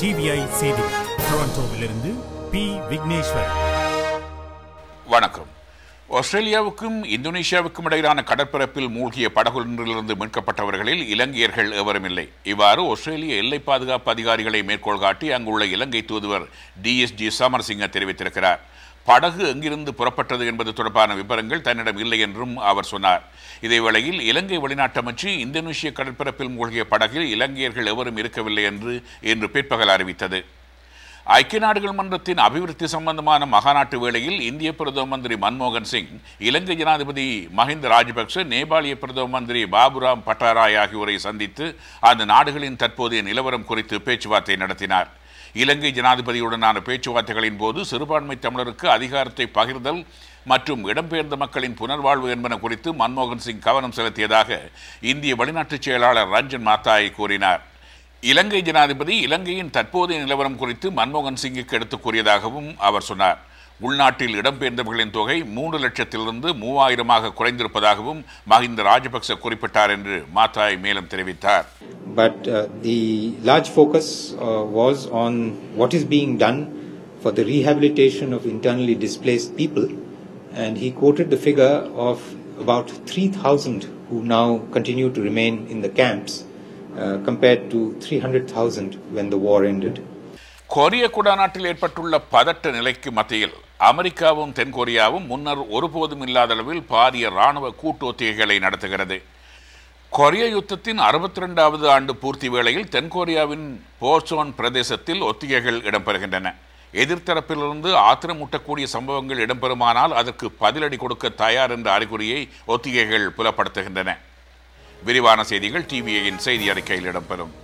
TVI செய்திகள் டொரண்டோவிலிருந்து B Vigneshwar வணக்கம் ஆஸ்திரேலியாவுக்கும் இந்தோனேஷியாவுக்கும் இடையிலான கடற்பரப்பில் மூழ்கிய படகொன்றிலிருந்து மீட்கப்பட்டவர்களில் இலங்கையர்கள் எவரும் இல்லை இவ்வாறு ஆஸ்திரேலிய எல்லை பாதுகாப்பு அதிகாரிகளை மேற்கோள் காட்டி அங்குள்ள இலங்கை தூதுவர் டிஎஸ்ஜி சமரசிங்க தெரிவித்திருக்கிறார் படகு எங்கிருந்து புறப்பட்டது என்பது தொடர்பான விவரங்கள் தன்னிடம் இல்லை என்றும் அவர் சொன்னார் இதேவேளையில் இலங்கை வெளிநாட்டு அமைச்சு இந்தோனேஷிய கடற்பரப்பில் மூழ்கிய படகில் இலங்கையர்கள் எவரும் இருக்கவில்லை என்று இன்று பிற்பகல் அறிவித்தது ஐக்கிய நாடுகள் மன்றத்தின் அபிவிருத்தி சம்பந்தமான மகாநாட்டு வேளையில் இந்திய பிரதம மந்திரி மன்மோகன் சிங் இலங்கை ஜனாதிபதி மஹிந்த ராஜபக்ச நேபாளிய பிரதம மந்திரி பாபுராம் பட்டாராய் ஆகியோரை சந்தித்து அந்த நாடுகளின் தற்போதைய நிலவரம் குறித்து பேச்சுவார்த்தை நடத்தினார் இலங்கை ஜனாதிபதியுடனான பேச்சுவார்த்தைகளின் போது சிறுபான்மை தமிழருக்கு அதிகாரத்தை பகிர்தல் மற்றும் இடம்பெயர்ந்த மக்களின் புனர்வாழ்வு என்பன குறித்து மன்மோகன் சிங் கவனம் செலுத்தியதாக இந்திய வெளிநாட்டுச் செயலாளர் ரஞ்சன் மாத்தாய் கூறினார் இலங்கை ஜனாதிபதி இலங்கையின் தற்போதைய நிலவரம் குறித்து மன்மோகன் சிங்குக்கு எடுத்துக் கூறியதாகவும் அவர் சொன்னார் உள்நாட்டில் இடம்பெயர்ந்தவர்களின் தொகை மூன்று லட்சத்திலிருந்து மூவாயிரமாக குறைந்திருப்பதாகவும் மஹிந்த ராஜபக்ச குறிப்பிட்டார் என்று மாத்தாய் மேலும் தெரிவித்தார் But uh, the large focus uh, was on what is being done for the rehabilitation of internally displaced people. And he quoted the figure of about 3,000 who now continue to remain in the camps uh, compared to 300,000 when the war ended. கொரிய குடாநாட்டில் ஏற்பட்டுள்ள பதட்ட நிலைக்கு மத்தியில் அமெரிக்காவும் தென்கொரியாவும் முன்னர் ஒருபோதும் இல்லாத அளவில் பாரிய ராணுவ கூட்டு ஒத்திகைகளை நடத்துகிறது கொரிய யுத்தத்தின் அறுபத்தி ரெண்டாவது ஆண்டு பூர்த்தி வேளையில் தென்கொரியாவின் போர்சோன் பிரதேசத்தில் ஒத்திகைகள் இடம்பெறுகின்றன எதிர்த்தரப்பிலிருந்து ஆத்திரமூட்டக்கூடிய சம்பவங்கள் இடம்பெறுமானால் அதற்கு பதிலடி கொடுக்க தயார் என்ற அறிகுறியை ஒத்திகைகள் புலப்படுத்துகின்றன விரிவான செய்திகள் டிவிஐயின் செய்தி அறிக்கையில் இடம்பெறும்